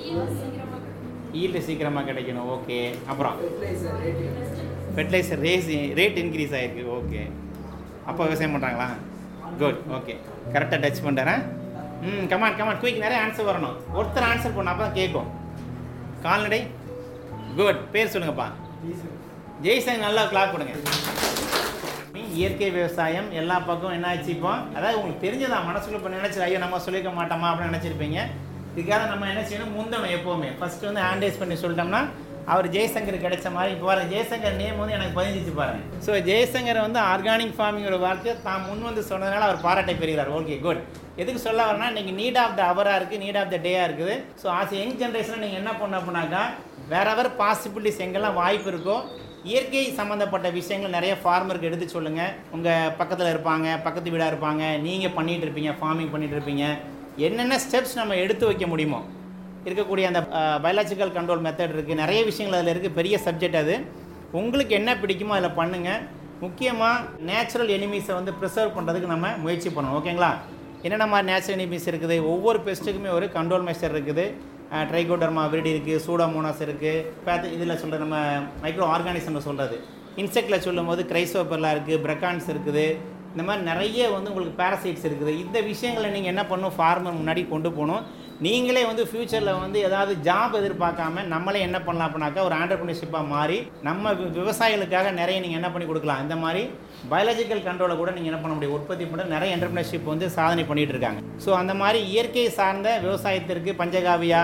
ஈல்டு சீக்கிரமாக கிடைக்கணும் ஓகே அப்புறம் ஃபெர்டிலைசர் ரேஸ் ரேட் இன்க்ரீஸ் ஆகிருக்கு ஓகே அப்போ விவசாயம் பண்ணுறாங்களா குட் ஓகே கரெக்டாக டச் பண்ணுறேன் ம் கமான் கமான் குயிக் நிறைய ஆன்சர் வரணும் ஒருத்தர் ஆன்சர் பண்ண அப்போ தான் கேட்கும் கால்நடை குட் பேர் சொல்லுங்கப்பா ஜெய்சங் நல்லா கிளாப் கொடுங்க இயற்கை விவசாயம் எல்லா பக்கம் என்ன ஆச்சு இப்போ அதாவது உங்களுக்கு தெரிஞ்சதா மனசுக்குள்ள இப்போ நினைச்சு ஐயோ நம்ம சொல்லிக்க மாட்டோமா அப்படின்னு நினச்சிருப்பீங்க இதுக்காக நம்ம என்ன செய்யணும் முந்தணும் எப்போவுமே ஃபர்ஸ்ட் வந்து ஹேண்டைஸ் பண்ணி சொல்லிட்டோம்னா அவர் ஜெய்சங்கர் கிடைச்ச மாதிரி இப்போ பாருங்க ஜெய்சங்கர் நேம் வந்து எனக்கு பதிஞ்சிச்சு பாருங்க ஸோ ஜெய்சங்கர் வந்து ஆர்கானிக் ஃபார்மிங்கோட வார்த்தையை தான் முன் வந்து சொன்னதுனால அவர் பாராட்டை பெறுகிறார் ஓகே குட் எதுக்கு சொல்ல வரேன்னா இன்னைக்கு நீட் ஆஃப் த அவராக இருக்குது நீட் ஆஃப் த டேயாக இருக்குது ஸோ ஆஸ் யங் ஜென்ரேஷனில் நீங்கள் என்ன பண்ண அப்படின்னாக்கா வேற எவர் பாசிபிலிட்டிஸ் எங்கெல்லாம் வாய்ப்பு இருக்கோ இயற்கை சம்மந்தப்பட்ட விஷயங்கள் நிறைய ஃபார்மருக்கு எடுத்து சொல்லுங்கள் உங்கள் பக்கத்தில் இருப்பாங்க பக்கத்து வீடாக இருப்பாங்க நீங்கள் பண்ணிகிட்டு இருப்பீங்க ஃபார்மிங் பண்ணிகிட்டு இருப்பீங்க என்னென்ன ஸ்டெப்ஸ் நம்ம எடுத்து வைக்க முடியுமோ இருக்கக்கூடிய அந்த பயாலஜிக்கல் கண்ட்ரோல் மெத்தட் இருக்குது நிறைய விஷயங்கள் அதில் இருக்குது பெரிய சப்ஜெக்ட் அது உங்களுக்கு என்ன பிடிக்குமோ அதில் பண்ணுங்கள் முக்கியமாக நேச்சுரல் எனிமீஸை வந்து ப்ரிசர்வ் பண்ணுறதுக்கு நம்ம முயற்சி பண்ணணும் ஓகேங்களா என்னென்ன மாதிரி நேச்சுரல் எனிமீஸ் இருக்குது ஒவ்வொரு பெஸ்ட்டுக்குமே ஒரு கண்ட்ரோல் மெஷர் இருக்குது ட்ரைகோடர்மா விரிடி இருக்குது சூடாமோனாஸ் இருக்குது பேத்து இதில் சொல்கிற நம்ம மைக்ரோ ஆர்கானிசம்னு சொல்கிறது இன்செக்டில் சொல்லும்போது கிரைசோபர்லாம் இருக்குது பிரக்கான்ஸ் இருக்குது இந்த மாதிரி நிறைய வந்து உங்களுக்கு பேரசைட்ஸ் இருக்குது இந்த விஷயங்களை நீங்கள் என்ன பண்ணணும் ஃபார்மர் முன்னாடி கொண்டு போகணும் நீங்களே வந்து ஃப்யூச்சரில் வந்து ஏதாவது ஜாப் எதிர்பார்க்காம நம்மளே என்ன பண்ணலாம் அப்படின்னாக்கா ஒரு ஆண்டர்பிரினர்ஷிப்பாக மாறி நம்ம வி- விவசாயிகளுக்காக நிறைய நீங்கள் என்ன பண்ணி கொடுக்கலாம் இந்த மாதிரி பயாலஜிக்கல் கண்ட்ரோலை கூட நீங்கள் என்ன பண்ண முடியும் உற்பத்தி பண்ண நிறைய என்டர்பிரினர்ஷிப் வந்து சாதனை பண்ணிட்டு இருக்காங்க ஸோ அந்த மாதிரி இயற்கை சார்ந்த விவசாயத்திற்கு பஞ்சகாவியா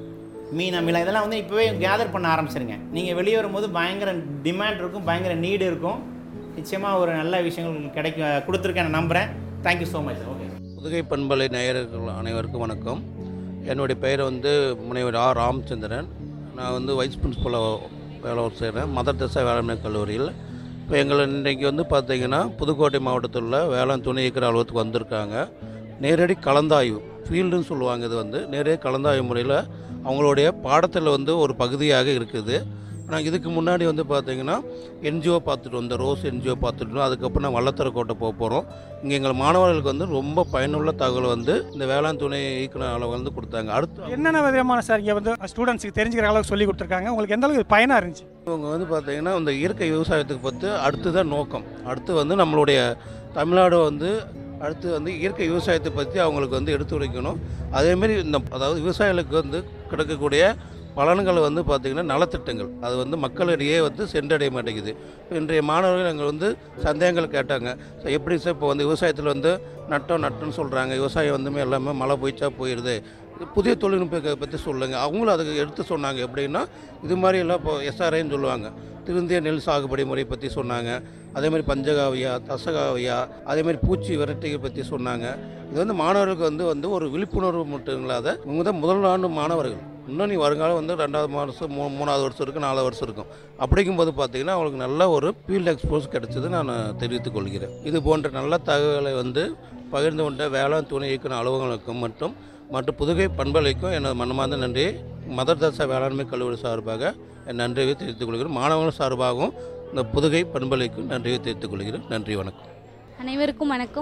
மீன் அமிலம் இதெல்லாம் வந்து இப்போவே கேதர் பண்ண ஆரம்பிச்சிருங்க நீங்கள் வெளியே வரும்போது பயங்கர டிமாண்ட் இருக்கும் பயங்கர நீடு இருக்கும் நிச்சயமாக ஒரு நல்ல விஷயங்கள் கிடைக்க கொடுத்துருக்கேன் நான் நம்புகிறேன் thank you so much okay Pudukai பண்பலை நேயர்கள் அனைவருக்கும் வணக்கம் என்னுடைய பெயர் வந்து முனைவர் ஆர் ராமச்சந்திரன் நான் வந்து வைஸ் பிரின்ஸ்பலாக வேலை செய்கிறேன் மதர் தசா வேளாண்மை கல்லூரியில் இப்போ எங்களை இன்றைக்கு வந்து பார்த்தீங்கன்னா புதுக்கோட்டை மாவட்டத்தில் உள்ள வேளாண் துணை இயக்குனர் அலுவலகத்துக்கு வந்திருக்காங்க நேரடி கலந்தாய்வு ஃபீல்டுன்னு சொல்லுவாங்க இது வந்து நேரடி கலந்தாய்வு முறையில் அவங்களுடைய பாடத்தில் வந்து ஒரு பகுதியாக இருக்குது நாங்கள் இதுக்கு முன்னாடி வந்து பார்த்தீங்கன்னா என்ஜிஓ பார்த்துட்டு வந்தோம் ரோஸ் என்ஜிஓ பார்த்துட்டு வந்தோம் அதுக்கப்புறம் நான் வல்லத்தரக்கோட்டை போக போகிறோம் இங்கே எங்கள் மாணவர்களுக்கு வந்து ரொம்ப பயனுள்ள தகவல் வந்து இந்த வேளாண் துணை இயக்குனர் அளவு வந்து கொடுத்தாங்க அடுத்து என்னென்ன விதமான சார் இங்கே வந்து ஸ்டூடெண்ட்ஸுக்கு தெரிஞ்சுக்கிற அளவுக்கு சொல்லி கொடுத்துருக்காங்க உங்களுக்கு எந்த அளவுக்கு பயனாக இருந்துச்சு இவங்க வந்து பார்த்தீங்கன்னா இந்த இயற்கை விவசாயத்துக்கு பற்றி அடுத்து தான் நோக்கம் அடுத்து வந்து நம்மளுடைய தமிழ்நாடு வந்து அடுத்து வந்து இயற்கை விவசாயத்தை பற்றி அவங்களுக்கு வந்து எடுத்து உரைக்கணும் அதேமாரி இந்த அதாவது விவசாயிகளுக்கு வந்து கிடைக்கக்கூடிய பலன்கள் வந்து பார்த்திங்கன்னா நலத்திட்டங்கள் அது வந்து மக்களிடையே வந்து சென்றடைய மாட்டேங்குது இன்றைய மாணவர்கள் எங்கள் வந்து சந்தேகங்கள் கேட்டாங்க "சார், எப்படி சார் இப்போ வந்து விவசாயத்தில் வந்து நட்டம் நட்டம்னு சொல்கிறாங்க விவசாயம் வந்துமே எல்லாமே மழை போயிச்சா போயிடுது இது புதிய தொழில்நுட்பத்தை பற்றி சொல்லுங்கள் அவங்களும் அதுக்கு எடுத்து சொன்னாங்க எப்படின்னா இது மாதிரி எல்லாம் இப்போ எஸ்ஆர்ஐன்னு சொல்லுவாங்க திருந்திய நெல் சாகுபடி முறை பற்றி சொன்னாங்க அதே மாதிரி பஞ்சகாவியா தசகாவியா அதே மாதிரி பூச்சி விரட்டியை பற்றி சொன்னாங்க இது வந்து மாணவர்களுக்கு வந்து வந்து ஒரு விழிப்புணர்வு மட்டும் இல்லாத இவங்க தான் முதல் ஆண்டு மாணவர்கள் இன்னும் நீ வருங்காலம் வந்து ரெண்டாவது வருஷம் மூ மூணாவது வருஷம் இருக்கும் நாலாவது வருஷம் இருக்கும் அப்படிங்கும்போது பார்த்தீங்கன்னா அவங்களுக்கு நல்ல ஒரு ஃபீல்டு எக்ஸ்போஸ் கிடைச்சது நான் தெரிவித்துக் கொள்கிறேன் இது போன்ற நல்ல தகவலை வந்து பகிர்ந்து கொண்ட வேளாண் துணை இயக்குனர் அலுவலகங்களுக்கும் மற்றும் மற்றும் புதுகை பண்பலைக்கும் எனது மனமார்ந்த நன்றியை மதர் தசா வேளாண்மை கல்லூரி சார்பாக என் நன்றியை தெரிவித்துக் கொள்கிறேன் மாணவர்கள் சார்பாகவும் இந்த புதுகை பண்பலைக்கும் நன்றியை தெரிவித்துக் கொள்கிறேன் நன்றி வணக்கம் அனைவருக்கும் வணக்கம்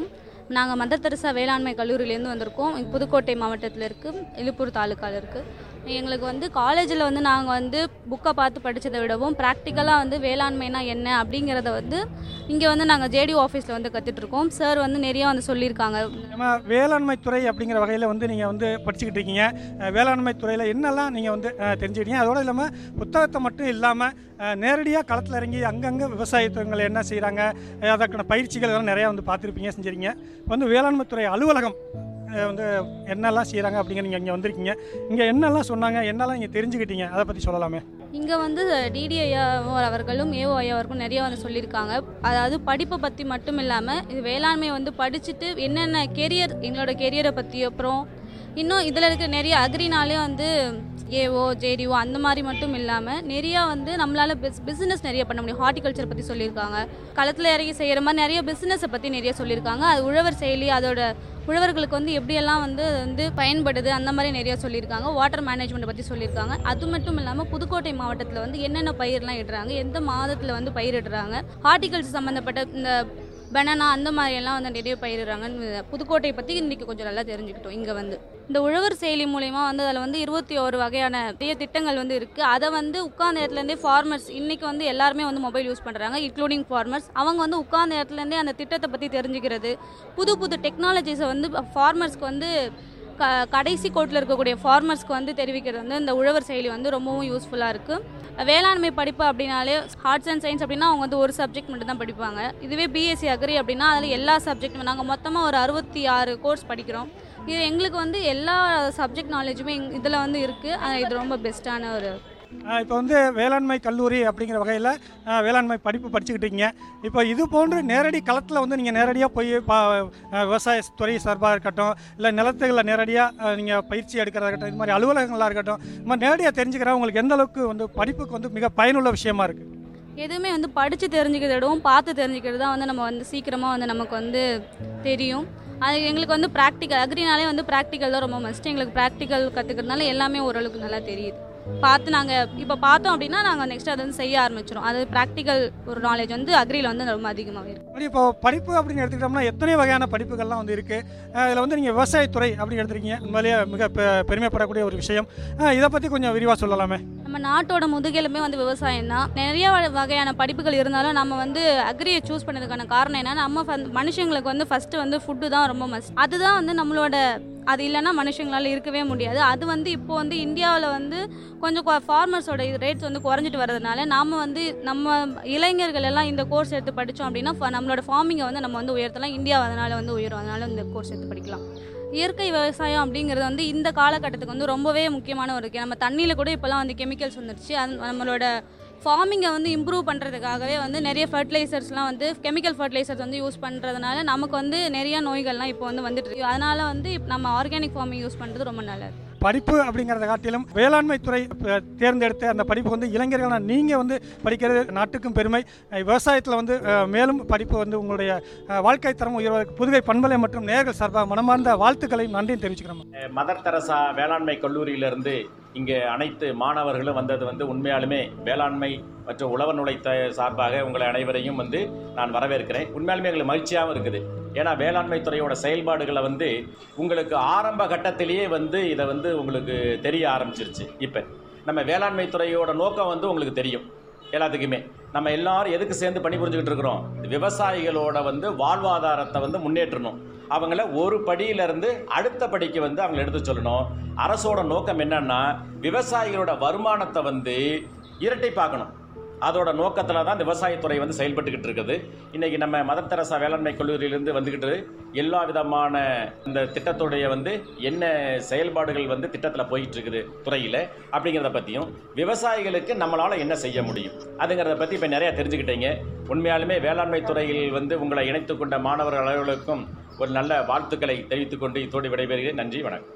நாங்கள் மதர் தெரசா வேளாண்மை கல்லூரியிலேருந்து வந்திருக்கோம் இங்க புதுக்கோட்டை மாவட்டத்தில் இருக்குது இழுப்பூர் தாலுக்காவில் இருக்குது எங்களுக்கு வந்து காலேஜில் வந்து நாங்கள் வந்து புக்கை பார்த்து படித்ததை விடவும் ப்ராக்டிக்கலாக வந்து வேளாண்மைனா என்ன அப்படிங்கிறத வந்து இங்கே வந்து நாங்கள் ஜேடி ஆஃபீஸில் வந்து கற்றுட்ருக்கோம் சார் வந்து நிறைய வந்து சொல்லியிருக்காங்க நம்ம வேளாண்மை துறை அப்படிங்கிற வகையில் வந்து நீங்கள் வந்து படிச்சுக்கிட்டு இருக்கீங்க அஹ், வேளாண்மை துறையில் என்னெல்லாம் நீங்கள் வந்து அஹ், தெரிஞ்சுக்கிட்டீங்க அதோடு இல்லாமல் புத்தகத்தை மட்டும் இல்லாமல் நேரடியாக களத்தில் இறங்கி அங்கங்கே விவசாயத்துவங்களை என்ன செய்கிறாங்க அதற்கான பயிற்சிகள் இதெல்லாம் நிறையா வந்து பார்த்துருப்பீங்க செஞ்சுருக்கீங்க வந்து வேளாண்மை துறை அலுவலகம் அஹ், வந்து என்னெல்லாம் செய்கிறாங்க அப்படிங்கிற நீங்கள் இங்கே வந்திருக்கீங்க இங்கே என்னெல்லாம் சொன்னாங்க என்னெல்லாம் நீங்கள் தெரிஞ்சுக்கிட்டீங்க அதை பற்றி சொல்லலாமே இங்கே வந்து டிடி ஐயா அவர்களும் ஏஓ ஐயா அவர்களும் நிறைய வந்து சொல்லியிருக்காங்க அதாவது படிப்பை பற்றி மட்டும் இல்லாமல் இது வேளாண்மை வந்து படிச்சுட்டு என்னென்ன கெரியர் எங்களோட கெரியரை பற்றி அப்புறம் இன்னும் இதில் இருக்க நிறைய அக்ரினாலே வந்து ஏஓ ஜேடிஓ அந்த மாதிரி மட்டும் இல்லாமல் நிறையா வந்து நம்மளால் பிஸ் பிஸ்னஸ் நிறைய பண்ண முடியும் ஹார்டிகல்ச்சர் பற்றி சொல்லியிருக்காங்க களத்தில் இறங்கி செய்கிற மாதிரி நிறைய பிஸ்னஸை பற்றி நிறைய சொல்லியிருக்காங்க அது உழவர் செயலி அதோட உழவர்களுக்கு வந்து எப்படியெல்லாம் வந்து அது வந்து பயன்படுது அந்த மாதிரி நிறைய சொல்லியிருக்காங்க வாட்டர் மேனேஜ்மெண்ட் பற்றி சொல்லியிருக்காங்க அது மட்டும் இல்லாமல் புதுக்கோட்டை மாவட்டத்தில் வந்து என்னென்ன பயிர்லாம் இடுறாங்க எந்த மாதத்தில் வந்து பயிரிடுறாங்க ஹார்டிகல்ச்சர் சம்மந்தப்பட்ட இந்த பனானா அந்த மாதிரி எல்லாம் வந்து நிறைய பயிரிடுறாங்கன்னு புதுக்கோட்டையை பற்றி இன்றைக்கி கொஞ்சம் நல்லா தெரிஞ்சுக்கிட்டோம் இங்கே வந்து இந்த உழவர் செயலி மூலயமா வந்து அதில் வந்து இருபத்தி ஒரு வகையான நிறைய திட்டங்கள் வந்து இருக்குது அதை வந்து உட்கார்ந்த இடத்துலேருந்தே ஃபார்மர்ஸ் இன்றைக்கி வந்து எல்லாருமே வந்து மொபைல் யூஸ் பண்ணுறாங்க இன்க்ளூடிங் ஃபார்மர்ஸ் அவங்க வந்து உட்கார்ந்த இடத்துலேருந்தே அந்த திட்டத்தை பற்றி தெரிஞ்சுக்கிறது புது புது டெக்னாலஜிஸை வந்து ஃபார்மர்ஸ்க்கு வந்து க கடைசி கோட்டில் இருக்கக்கூடிய ஃபார்மர்ஸ்க்கு வந்து தெரிவிக்கிறது வந்து இந்த உழவர் செயலி வந்து ரொம்பவும் யூஸ்ஃபுல்லாக இருக்குது வேளாண்மை படிப்பு அப்படின்னாலே ஆர்ட்ஸ் அண்ட் சயின்ஸ் அப்படின்னா அவங்க வந்து ஒரு சப்ஜெக்ட் மட்டும் தான் படிப்பாங்க இதுவே பிஎஸ்சி அக்ரி அப்படின்னா அதில் எல்லா சப்ஜெக்ட்டுமே நாங்கள் மொத்தமாக ஒரு அறுபத்தி ஆறு கோர்ஸ் படிக்கிறோம் இது எங்களுக்கு வந்து எல்லா சப்ஜெக்ட் நாலேஜுமே இதில் வந்து இருக்குது இது ரொம்ப பெஸ்ட்டான ஒரு இப்போ வந்து வேளாண்மை கல்லூரி அப்படிங்கிற வகையில் வேளாண்மை படிப்பு படிச்சுக்கிட்டு இருக்கீங்க இப்போ இது போன்று நேரடி களத்தில் வந்து நீங்கள் நேரடியாக போய் பா அஹ், விவசாயத்துறை சார்பாக இருக்கட்டும் இல்லை நிலத்துகளில் நேரடியாக நீங்கள் பயிற்சி எடுக்கிறதா இருக்கட்டும் இது மாதிரி அலுவலகங்களாக இருக்கட்டும் இது மாதிரி நேரடியாக தெரிஞ்சுக்கிறா உங்களுக்கு எந்த அளவுக்கு வந்து படிப்புக்கு வந்து மிக பயனுள்ள விஷயமா இருக்குது எதுவுமே வந்து படித்து தெரிஞ்சுக்கிறத விடவும் பார்த்து தெரிஞ்சுக்கிறது தான் வந்து நம்ம வந்து சீக்கிரமாக வந்து நமக்கு வந்து தெரியும் அது எங்களுக்கு வந்து ப்ராக்டிக்கல் அக்ரினாலே வந்து ப்ராக்டிக்கல் தான் ரொம்ப மஸ்ட் எங்களுக்கு ப்ராக்டிக்கல் கற்றுக்கிறதுனால எல்லாமே ஓரளவுக்கு நல்லா தெரியுது பார்த்து நாங்கள் இப்போ பார்த்தோம் அப்படின்னா நாங்கள் நெக்ஸ்ட் அதை வந்து செய்ய ஆரம்பிச்சிடும் அது ப்ராக்டிக்கல் ஒரு நாலேஜ் வந்து அக்ரியில் வந்து ரொம்ப அதிகமாக இருக்குது அப்படி இப்போ படிப்பு அப்படின்னு எடுத்துக்கிட்டோம்னா எத்தனை வகையான படிப்புகள்லாம் வந்து இருக்குது இதில் வந்து நீங்கள் விவசாயத்துறை அப்படின்னு எடுத்துருக்கீங்க உண்மையிலேயே மிக பெ- பெருமைப்படக்கூடிய ஒரு விஷயம் அஹ், இதை பற்றி கொஞ்சம் விரிவாக சொல்லலாமே நம்ம நாட்டோட முதுகெலுமே வந்து விவசாயம் தான் நிறைய வ- வகையான படிப்புகள் இருந்தாலும் நம்ம வந்து அக்ரியை சூஸ் பண்ணதுக்கான காரணம் என்னன்னா நம்ம ஃபன்- மனுஷங்களுக்கு வந்து ஃபர்ஸ்ட் வந்து ஃபுட்டு தான் ரொம்ப மஸ்ட் அதுதான் வந்து நம்மளோட அது இல்லைன்னா மனுஷங்களால இருக்கவே முடியாது அது வந்து இப்போ வந்து இந்தியாவில் வந்து கொஞ்சம் ஃபார்மர்ஸோட ரேட்ஸ் வந்து குறைஞ்சிட்டு வரதுனால நாம வந்து நம்ம இளைஞர்கள் எல்லாம் இந்த கோர்ஸ் எடுத்து படித்தோம் அப்படின்னா fa- நம்மளோட ஃபார்மிங்கை வந்து நம்ம வந்து உயர்த்தலாம் இந்தியா அதனால வந்து உயரும் அதனால இந்த கோர்ஸ் எடுத்து படிக்கலாம் இயற்கை விவசாயம் அப்படிங்கிறது வந்து இந்த காலகட்டத்துக்கு வந்து ரொம்பவே முக்கியமான ஒரு நம்ம தண்ணியில் கூட இப்போலாம் வந்து கெமிக்கல்ஸ் வந்துருச்சு அது நம்மளோட ஃபார்மிங்கை வந்து இம்ப்ரூவ் பண்ணுறதுக்காகவே வந்து நிறைய ஃபர்டிலைசர்ஸ்லாம் வந்து கெமிக்கல் ஃபர்டிலைசர்ஸ் வந்து யூஸ் பண்ணுறதுனால நமக்கு வந்து நிறைய நோய்கள்லாம் இப்போ வந்து வந்துட்டு இருக்கு அதனால வந்து இப்ப நம்ம ஆர்கானிக் ஃபார்மிங் யூஸ் பண்ணுறது ரொம்ப நல்லது படிப்பு அப்படிங்கிறத காட்டிலும் வேளாண்மை துறை ப- தேர்ந்தெடுத்த அந்த படிப்பு வந்து இளைஞர்களான நீங்கள் வந்து படிக்கிறது நாட்டுக்கும் பெருமை அஹ் விவசாயத்தில் வந்து அஹ், மேலும் படிப்பு வந்து உங்களுடைய அஹ், வாழ்க்கை தரம் உயர்வதற்கு புதுகை பண்பலை மற்றும் நேர்கள் சார்பாக மனமார்ந்த வாழ்த்துக்களையும் நன்றியும் தெரிவிச்சுக்கிறோம் மதர் தெரசா வேளாண்மை கல்லூரியிலிருந்து இங்கே அனைத்து மாணவர்களும் வந்தது வந்து உண்மையாலுமே வேளாண்மை மற்றும் உழவர் நுழைத்த சார்பாக உங்களை அனைவரையும் வந்து நான் வரவேற்கிறேன் உண்மையாலுமே எங்களுக்கு மகிழ்ச்சியாகவும் இருக்குது ஏன்னா வேளாண்மை துறையோட செயல்பாடுகளை வந்து உங்களுக்கு ஆரம்ப கட்டத்திலேயே வந்து இதை வந்து உங்களுக்கு தெரிய ஆரம்பிச்சிருச்சு இப்போ நம்ம வேளாண்மை துறையோட நோக்கம் வந்து உங்களுக்கு தெரியும் எல்லாத்துக்குமே நம்ம எல்லாரும் எதுக்கு சேர்ந்து பணி புரிஞ்சுக்கிட்டு இருக்கிறோம் விவசாயிகளோட வந்து வாழ்வாதாரத்தை வந்து முன்னேற்றணும் அவங்கள ஒரு படியிலிருந்து அடுத்த படிக்கு வந்து அவங்களை எடுத்து சொல்லணும் அரசோட நோக்கம் என்னன்னா விவசாயிகளோட வருமானத்தை வந்து இரட்டைப்பாக்கணும் அதோட நோக்கத்தில் தான் இந்த விவசாயத்துறை வந்து செயல்பட்டுக்கிட்டு இருக்குது இன்னைக்கு நம்ம மதர் தெரசா வேளாண்மை கல்லூரியிலிருந்து வந்துக்கிட்டு எல்லா விதமான இந்த திட்டத்துடைய வந்து என்ன செயல்பாடுகள் வந்து திட்டத்தில் போயிட்டு இருக்குது துறையில் அப்படிங்கிறத பற்றியும் விவசாயிகளுக்கு நம்மளால் என்ன செய்ய முடியும் அதுங்கிறத பற்றி இப்போ நிறையா தெரிஞ்சுக்கிட்டீங்க உண்மையாலுமே வேளாண்மை துறையில் வந்து உங்களை இணைத்துக் கொண்ட மாணவர்கள் அனைவருக்கும் ஒரு நல்ல வாழ்த்துக்களை தெரிவித்துக் கொண்டு இத்தோடு விடைபெறுகிறேன் நன்றி வணக்கம்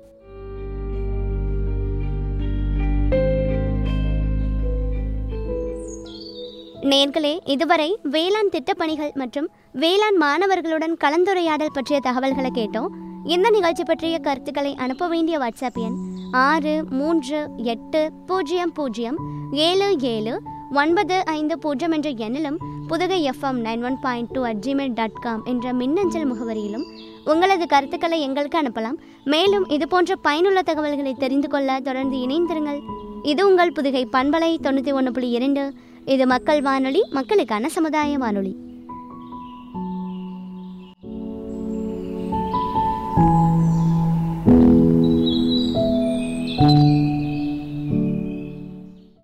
நேர்களே இதுவரை வேளாண் திட்டப்பணிகள் மற்றும் வேளாண் மாணவர்களுடன் கலந்துரையாடல் பற்றிய தகவல்களை கேட்டோம் இந்த நிகழ்ச்சி பற்றிய கருத்துக்களை அனுப்ப வேண்டிய வாட்ஸ்அப் எண் ஆறு மூன்று எட்டு பூஜ்ஜியம் பூஜ்ஜியம் ஏழு ஏழு ஒன்பது ஐந்து பூஜ்ஜியம் என்ற எண்ணிலும் Pudukai F M nine one point two at Gmail dot com என்ற மின்னஞ்சல் முகவரியிலும் உங்களது கருத்துக்களை எங்களுக்கு அனுப்பலாம் மேலும் இது போன்ற பயனுள்ள தகவல்களை தெரிந்து கொள்ள தொடர்ந்து இணைந்திருங்கள் இது உங்கள் புதுகை பண்பலை தொண்ணூற்றி ஒன்று புள்ளி இரண்டு இது மக்கள் வானொலி மக்களுக்கான சமுதாய வானொலி